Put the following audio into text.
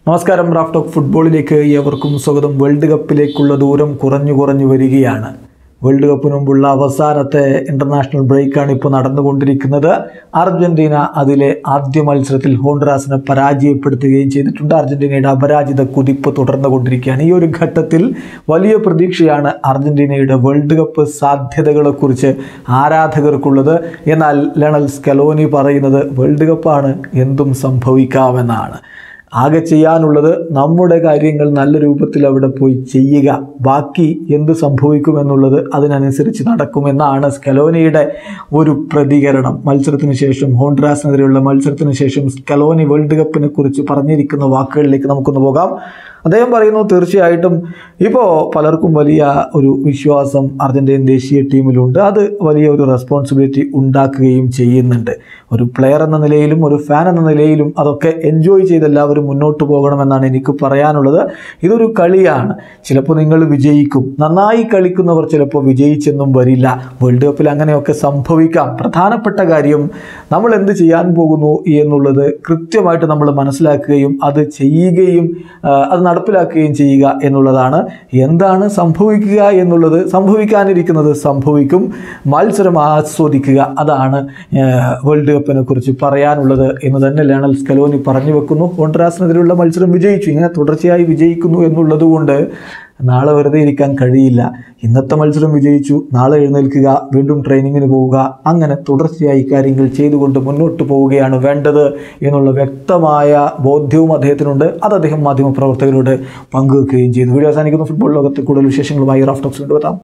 നമസ്കാരം Raf talk ഫുട്ബോളിലേക്ക് ഏവർക്കും സ്വാഗതം വേൾഡ് കപ്പിലേക്കുള്ള ദൂരം കുറഞ്ഞു കുറഞ്ഞു വരികയാണ് വേൾഡ് കപ്പിന് മുമ്പുള്ള അവസാനത്തെ ഇൻ്റർനാഷണൽ ബ്രേക്കാണ് ഇപ്പോൾ നടന്നുകൊണ്ടിരിക്കുന്നത് അർജന്റീന അതിലെ ആദ്യ മത്സരത്തിൽ ഹോണ്ട്രാസിനെ പരാജയപ്പെടുത്തുകയും ചെയ്തിട്ടുണ്ട് അർജന്റീനയുടെ അപരാജിത കുതിപ്പ് തുടർന്നുകൊണ്ടിരിക്കുകയാണ് ഈ ഒരു ഘട്ടത്തിൽ വലിയ പ്രതീക്ഷയാണ് അർജന്റീനയുടെ വേൾഡ് കപ്പ് സാധ്യതകളെക്കുറിച്ച് ആരാധകർക്കുള്ളത് എന്നാൽ ലണൽ സ്കലോനി പറയുന്നത് വേൾഡ് കപ്പാണ് എന്തും സംഭവിക്കാമെന്നാണ് ആകെ ചെയ്യാനുള്ളത് നമ്മുടെ കാര്യങ്ങൾ നല്ല രൂപത്തിൽ അവിടെ പോയി ചെയ്യുക ബാക്കി എന്ത് സംഭവിക്കുമെന്നുള്ളത് അതിനനുസരിച്ച് നടക്കുമെന്നാണ് സ്കലോനിയുടെ ഒരു പ്രതികരണം മത്സരത്തിന് ശേഷം ഹോണ്ട്രാസിനെതിരെയുള്ള മത്സരത്തിന് ശേഷം സ്കലോനി വേൾഡ് കപ്പിനെ കുറിച്ച് പറഞ്ഞിരിക്കുന്ന വാക്കുകളിലേക്ക് നമുക്കൊന്ന് പോകാം അദ്ദേഹം പറയുന്നു തീർച്ചയായിട്ടും ഇപ്പോൾ പലർക്കും വലിയ ഒരു വിശ്വാസം അർജന്റീൻ ദേശീയ ടീമിലുണ്ട് അത് വലിയ ഒരു റെസ്പോൺസിബിലിറ്റി ഉണ്ടാക്കുകയും ചെയ്യുന്നുണ്ട് ഒരു പ്ലെയർ എന്ന നിലയിലും ഒരു ഫാൻ എന്ന നിലയിലും അതൊക്കെ എൻജോയ് ചെയ്ത് എല്ലാവരും മുന്നോട്ട് പോകണമെന്നാണ് എനിക്ക് പറയാനുള്ളത് ഇതൊരു കളിയാണ് ചിലപ്പോൾ നിങ്ങൾ വിജയിക്കും നന്നായി കളിക്കുന്നവർ ചിലപ്പോൾ വിജയിച്ചെന്നും വരില്ല വേൾഡ് കപ്പിൽ അങ്ങനെയൊക്കെ സംഭവിക്കാം പ്രധാനപ്പെട്ട കാര്യം നമ്മൾ എന്ത് ചെയ്യാൻ പോകുന്നു എന്നുള്ളത് കൃത്യമായിട്ട് നമ്മൾ മനസ്സിലാക്കുകയും അത് ചെയ്യുകയും ആ, അത് നടപ്പിലാക്കുകയും ചെയ്യുക എന്നുള്ളതാണ് എന്താണ് സംഭവിക്കുക എന്നുള്ളത് സംഭവിക്കാനിരിക്കുന്നത് സംഭവിക്കും മത്സരം ആസ്വദിക്കുക അതാണ് ആ, വേൾഡ് കപ്പിനെ കുറിച്ച് പറയാനുള്ളത് എന്ന് തന്നെ ലയണൽ സ്കലോനി പറഞ്ഞു വെക്കുന്നു ഹോണ്ട്രാസിനെതിരെയുള്ള മത്സരം വിജയിച്ചു ഇങ്ങനെ തുടർച്ചയായി വിജയിക്കുന്നു എന്നുള്ളത് കൊണ്ട് നാളെ വെറുതെ ഇരിക്കാൻ കഴിയില്ല ഇന്നത്തെ മത്സരം വിജയിച്ചു നാളെ എഴുന്നേൽക്കുക വീണ്ടും ട്രെയിനിങ്ങിന് പോവുക അങ്ങനെ തുടർച്ചയായി കാര്യങ്ങൾ ചെയ്തുകൊണ്ട് മുന്നോട്ട് പോവുകയാണ് വേണ്ടത് എന്നുള്ള വ്യക്തമായ ബോധ്യവും അദ്ദേഹത്തിനുണ്ട് അത് അദ്ദേഹം മാധ്യമപ്രവർത്തകരോട് പങ്കുവെക്കുകയും ചെയ്തു വീഡിയോ അവസാനിക്കുന്ന ഫുട്ബോൾ ലോകത്തെ കൂടുതൽ വിശേഷങ്ങളുമായി റാഫ് ടോക്സ് കൊണ്ടുവരാം